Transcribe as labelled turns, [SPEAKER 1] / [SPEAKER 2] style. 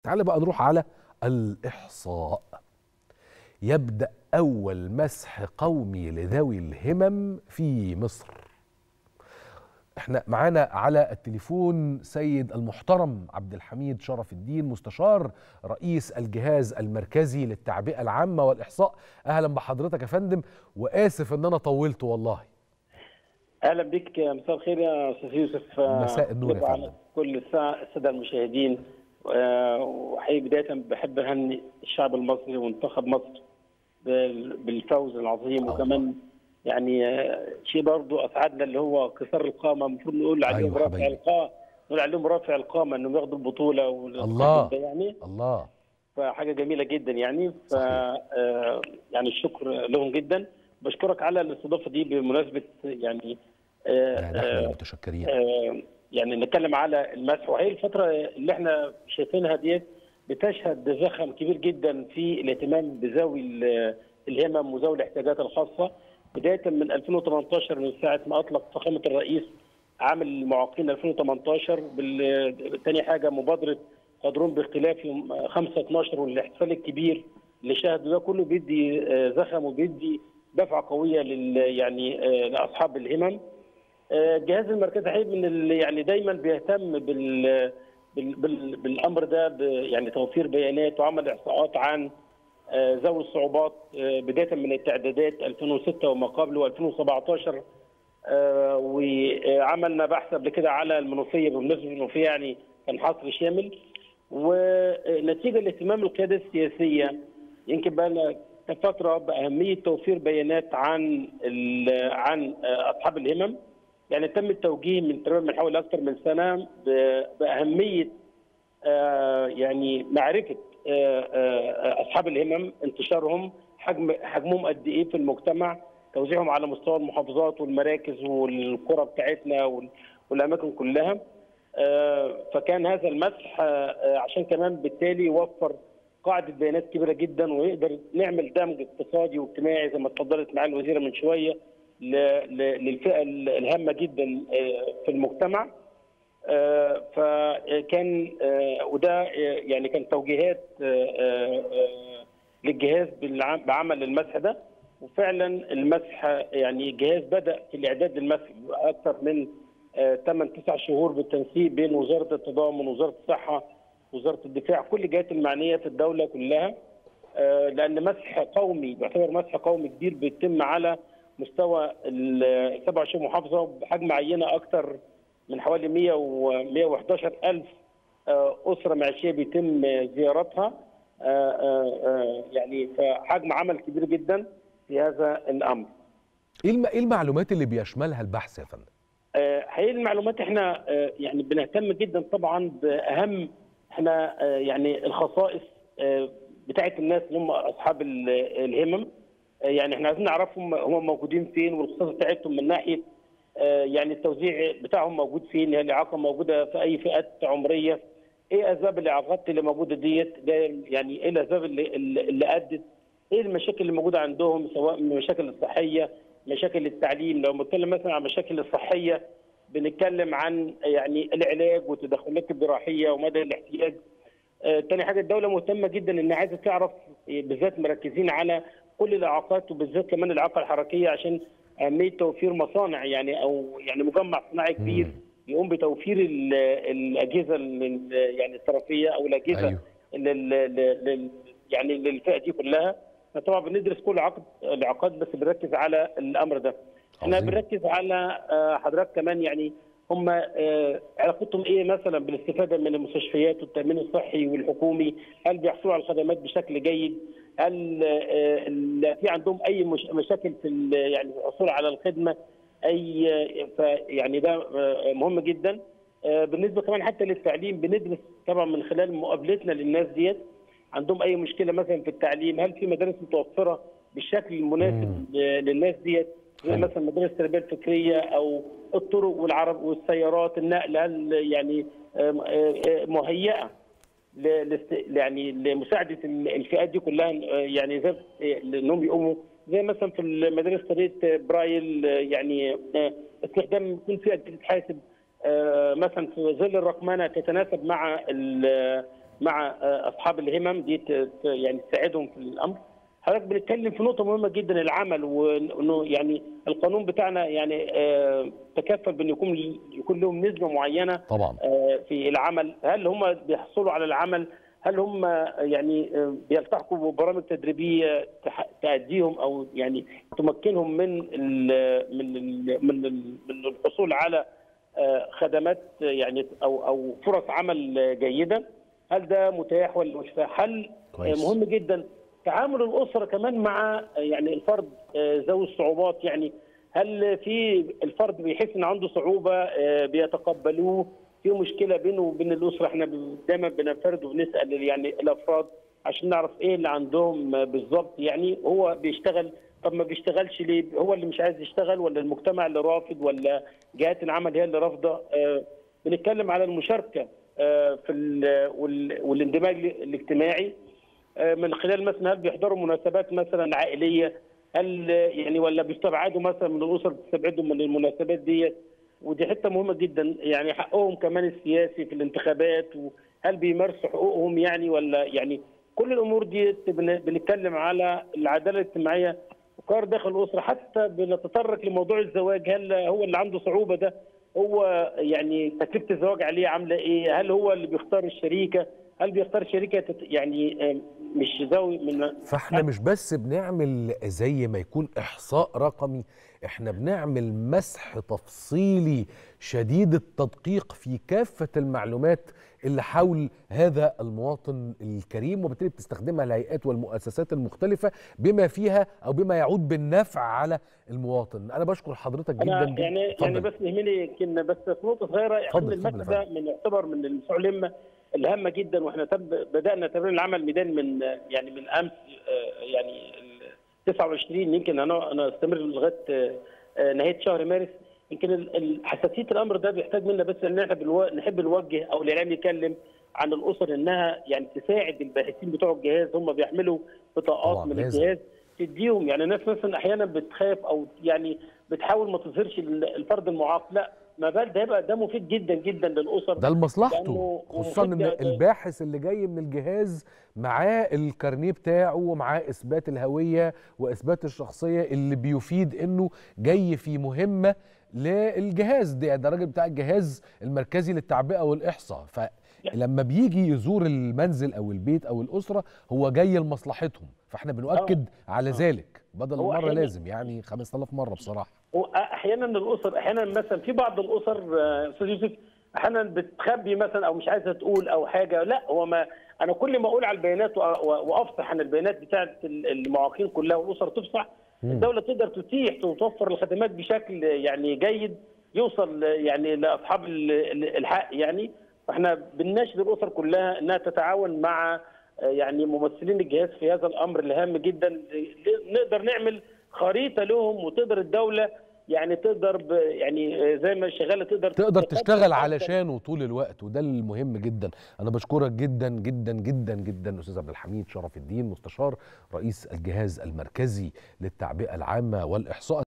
[SPEAKER 1] تعال بقى نروح على الإحصاء يبدأ أول مسح قومي لذوي الهمم في مصر احنا معانا على التليفون سيد المحترم عبد الحميد شرف الدين مستشار رئيس الجهاز المركزي للتعبئة العامة والإحصاء أهلا بحضرتك يا فندم وآسف إن أنا طولت والله
[SPEAKER 2] اهلا بك مساء الخير يا استاذ يوسف
[SPEAKER 1] مساء النور يا
[SPEAKER 2] طبعاً
[SPEAKER 1] فندم.
[SPEAKER 2] كل الساعه الساده المشاهدين آه، وحقيقي بدايه بحب اهني الشعب المصري ومنتخب مصر بال- بالفوز العظيم
[SPEAKER 1] الله.
[SPEAKER 2] وكمان يعني آه، شيء برضو اسعدنا اللي هو قصار القامه المفروض نقول عليهم
[SPEAKER 1] أيوة
[SPEAKER 2] رافع
[SPEAKER 1] حبايبي.
[SPEAKER 2] القامه نقول عليهم رافع القامه انهم ياخدوا البطوله وال-
[SPEAKER 1] الله.
[SPEAKER 2] ده يعني
[SPEAKER 1] الله
[SPEAKER 2] فحاجه جميله جدا يعني ف
[SPEAKER 1] صحيح.
[SPEAKER 2] آه، يعني الشكر لهم جدا بشكرك على الاستضافه دي بمناسبه يعني آه،
[SPEAKER 1] يعني احنا اللي
[SPEAKER 2] آه،
[SPEAKER 1] متشكرين
[SPEAKER 2] آه، يعني نتكلم على المسح وهي الفتره اللي احنا شايفينها ديت بتشهد زخم كبير جدا في الاهتمام بذوي ال- الهمم وذوي الاحتياجات الخاصه بدايه من 2018 من ساعه ما اطلق فخامه الرئيس عام المعاقين 2018 بال- تاني حاجه مبادره قادرون باختلاف يوم 5 12 والاحتفال الكبير اللي شاهدوا ده كله بيدي آه، زخم وبيدي دفعه قويه لل يعني آه، لاصحاب الهمم آه، الجهاز المركزي حقيقي من ال- يعني دايما بيهتم بال بال بال بالامر ده ب- يعني توفير بيانات وعمل احصاءات عن آه، ذوي الصعوبات آه، بدايه من التعدادات 2006 وما قبل و2017 وعملنا بحث قبل كده على المنوفيه بالنسبه للمنوفيه يعني كان حصر شامل ونتيجه لاهتمام القياده السياسيه يمكن بقى لنا فتره باهميه توفير بيانات عن ال- عن آه، اصحاب الهمم يعني تم التوجيه من تقريبا من حوالي اكثر من سنه ب- باهميه آه، يعني معرفه آه، آه، اصحاب الهمم انتشارهم حجم حجمهم قد ايه في المجتمع توزيعهم على مستوى المحافظات والمراكز والقرى بتاعتنا وال- والاماكن كلها آه، فكان هذا المسح آه، آه، عشان كمان بالتالي يوفر قاعده بيانات كبيره جدا ويقدر نعمل دمج اقتصادي واجتماعي زي ما اتفضلت معالي الوزيره من شويه ل- ل- للفئه الهامه جدا آه، في المجتمع آه، فكان آه، وده آه، يعني كان توجيهات آه، آه، آه، للجهاز بالع- بعمل المسح ده وفعلا المسح يعني الجهاز بدا في الاعداد للمسح اكثر من 8 9 شهور بالتنسيق بين وزاره التضامن وزاره الصحه وزاره الدفاع كل الجهات المعنيه في الدوله كلها آه، لان مسح قومي بيعتبر مسح قومي كبير بيتم على مستوى ال 27 محافظه بحجم عينه اكثر من حوالي 100 و 111 الف آه، اسره معيشيه بيتم زيارتها آه، آه، آه، يعني فحجم عمل كبير جدا في هذا الامر.
[SPEAKER 1] ايه الم- ايه المعلومات اللي بيشملها البحث يا فندم
[SPEAKER 2] آه، حقيقي المعلومات احنا آه، يعني بنهتم جدا طبعا باهم احنا آه، يعني الخصائص آه، بتاعت الناس اللي هم اصحاب ال- الهمم آه، يعني احنا عايزين نعرفهم هم موجودين فين والخصائص بتاعتهم من ناحيه آه، يعني التوزيع بتاعهم موجود فين هي الاعاقه موجوده في اي فئات عمريه ايه اسباب الاعاقات اللي موجوده ديت ده يعني ايه الاسباب اللي اللي ادت ايه المشاكل اللي موجوده عندهم سواء من المشاكل الصحيه مشاكل التعليم لو بنتكلم مثلا عن المشاكل الصحيه بنتكلم عن يعني العلاج والتدخلات الجراحيه ومدى الاحتياج آه، تاني حاجه الدوله مهتمه جدا ان عايزه تعرف آه، بالذات مركزين على كل الاعاقات وبالذات كمان الاعاقه الحركيه عشان اهميه توفير مصانع يعني او يعني مجمع صناعي كبير يقوم بتوفير ال- الاجهزه ال- يعني الطرفيه او الاجهزه
[SPEAKER 1] أيوه.
[SPEAKER 2] لل لل- لل- يعني للفئه دي كلها طبعا بندرس كل عقد الاعاقات بس بنركز على الامر ده احنا
[SPEAKER 1] عظيم.
[SPEAKER 2] بنركز على آه، حضرتك كمان يعني هم آه، علاقتهم ايه مثلا بالاستفاده من المستشفيات والتامين الصحي والحكومي هل بيحصلوا على الخدمات بشكل جيد هل آه، ال- في عندهم اي مش- مشاكل في ال- يعني في الحصول على الخدمه اي ف- يعني ده آه، مهم جدا آه، بالنسبه كمان حتى للتعليم بندرس طبعا من خلال مقابلتنا للناس ديت عندهم اي مشكله مثلا في التعليم هل في مدارس متوفره بالشكل المناسب ل- للناس ديت زي
[SPEAKER 1] حلو.
[SPEAKER 2] مثلا مدارس التربيه الفكريه او الطرق والعرب والسيارات النقل هل يعني آم، آه، آه، مهيئه ل- لاست- يعني لمساعده ال- الفئات دي كلها آه، يعني زي آه، انهم يقوموا زي مثلا في المدارس طريقه برايل آه، يعني آه، استخدام يكون في اجهزه حاسب آه، مثلا في ظل الرقمنه تتناسب مع ال- مع آه، اصحاب الهمم دي ت- ت- يعني تساعدهم في الامر حضرتك بنتكلم في نقطه مهمه جدا العمل وانه يعني القانون بتاعنا يعني آه، تكفل بان يكون يكون لهم نسبه معينه
[SPEAKER 1] طبعا
[SPEAKER 2] آه، في العمل هل هم بيحصلوا على العمل هل هم يعني آه، بيلتحقوا ببرامج تدريبيه تح- تأديهم او يعني تمكنهم من ال من ال من ال من الحصول على آه، خدمات آه، يعني او او فرص عمل آه، جيده هل ده متاح ولا مش متاح هل آه،
[SPEAKER 1] كويس.
[SPEAKER 2] مهم جدا تعامل الاسره كمان مع آه، يعني الفرد آه، ذوي الصعوبات يعني هل في الفرد بيحس ان عنده صعوبه آه، بيتقبلوه في مشكله بينه وبين الاسره احنا ب- دايما بننفرد وبنسال يعني الافراد عشان نعرف ايه اللي عندهم آه، بالظبط يعني هو بيشتغل طب ما بيشتغلش ليه هو اللي مش عايز يشتغل ولا المجتمع اللي رافض ولا جهات العمل هي اللي رافضه آه، بنتكلم على المشاركه آه، في ال- وال- والاندماج الاجتماعي آه، من خلال مثلا هل بيحضروا مناسبات مثلا عائليه هل آه، يعني ولا بيستبعدوا مثلا من الاسر بتستبعدهم من المناسبات ديت ودي حته مهمه جدا يعني حقهم كمان السياسي في الانتخابات وهل بيمارسوا حقوقهم يعني ولا يعني كل الامور دي بن- بنتكلم على العداله الاجتماعيه وقرار داخل الاسره حتى بنتطرق لموضوع الزواج هل هو اللي عنده صعوبه ده هو يعني تكلفه الزواج عليه عامله ايه؟ هل هو اللي بيختار الشريكه؟ هل بيختار شريكه تت- يعني آه، مش ذوي من
[SPEAKER 1] فاحنا مش بس بنعمل زي ما يكون احصاء رقمي احنا بنعمل مسح تفصيلي شديد التدقيق في كافة المعلومات اللي حول هذا المواطن الكريم وبالتالي بتستخدمها الهيئات والمؤسسات المختلفة بما فيها او بما يعود بالنفع على المواطن انا بشكر حضرتك جدا
[SPEAKER 2] انا
[SPEAKER 1] جدا
[SPEAKER 2] يعني
[SPEAKER 1] اتفضل.
[SPEAKER 2] يعني بس يهمني يمكن بس في نقطه صغيره يعني
[SPEAKER 1] اتفضل،
[SPEAKER 2] المادة
[SPEAKER 1] اتفضل يا
[SPEAKER 2] ده من يعتبر من المشروع الهمه الهامه جدا واحنا تب بدانا تمرين العمل الميداني من يعني من امس آه، يعني ال 29 يمكن انا انا استمر لغايه آه، آه، نهايه شهر مارس يمكن ال- ال- حساسيه الامر ده بيحتاج منا بس ان احنا بنو- نحب نوجه او الاعلام يتكلم عن الاسر انها يعني تساعد الباحثين بتوع الجهاز هم بيحملوا بطاقات
[SPEAKER 1] طبعاً،
[SPEAKER 2] من
[SPEAKER 1] لازم.
[SPEAKER 2] الجهاز تديهم يعني الناس مثلا احيانا بتخاف او يعني بتحاول ما تظهرش ال- الفرد المعاق لا ما بال ده يبقى ده مفيد جدا جدا للاسر
[SPEAKER 1] ده لمصلحته
[SPEAKER 2] لأنه
[SPEAKER 1] خصوصا ان
[SPEAKER 2] ومفيد ده-
[SPEAKER 1] الباحث اللي جاي من الجهاز معاه الكارنيه بتاعه ومعاه اثبات الهويه واثبات الشخصيه اللي بيفيد انه جاي في مهمه للجهاز ده ده الراجل بتاع الجهاز المركزي للتعبئه والاحصاء فلما بيجي يزور المنزل او البيت او الاسره هو جاي لمصلحتهم فاحنا بنؤكد على ذلك بدل
[SPEAKER 2] هو
[SPEAKER 1] المره
[SPEAKER 2] أحياناً-
[SPEAKER 1] لازم يعني 5000 مره بصراحه
[SPEAKER 2] واحيانا الاسر احيانا مثلا في بعض الاسر آه، استاذ يوسف احيانا بتخبي مثلا او مش عايزه تقول او حاجه لا هو ما انا كل ما اقول على البيانات وأ- وأ- وافصح عن البيانات بتاعه ال- المعاقين كلها والاسر تفصح الدوله تقدر تتيح وتوفر الخدمات بشكل يعني جيد يوصل يعني لاصحاب ال- ال- الحق يعني فاحنا بنناشد الاسر كلها انها تتعاون مع آه، يعني ممثلين الجهاز في هذا الامر الهام جدا ل- نقدر نعمل خريطه لهم وتقدر الدوله يعني تقدر ب- يعني آه، زي ما شغاله تقدر
[SPEAKER 1] تقدر
[SPEAKER 2] تقدم
[SPEAKER 1] تشتغل
[SPEAKER 2] أفضل.
[SPEAKER 1] علشانه طول الوقت وده المهم جدا انا بشكرك جدا جدا جدا جدا استاذ عبد الحميد شرف الدين مستشار رئيس الجهاز المركزي للتعبئه العامه والاحصاء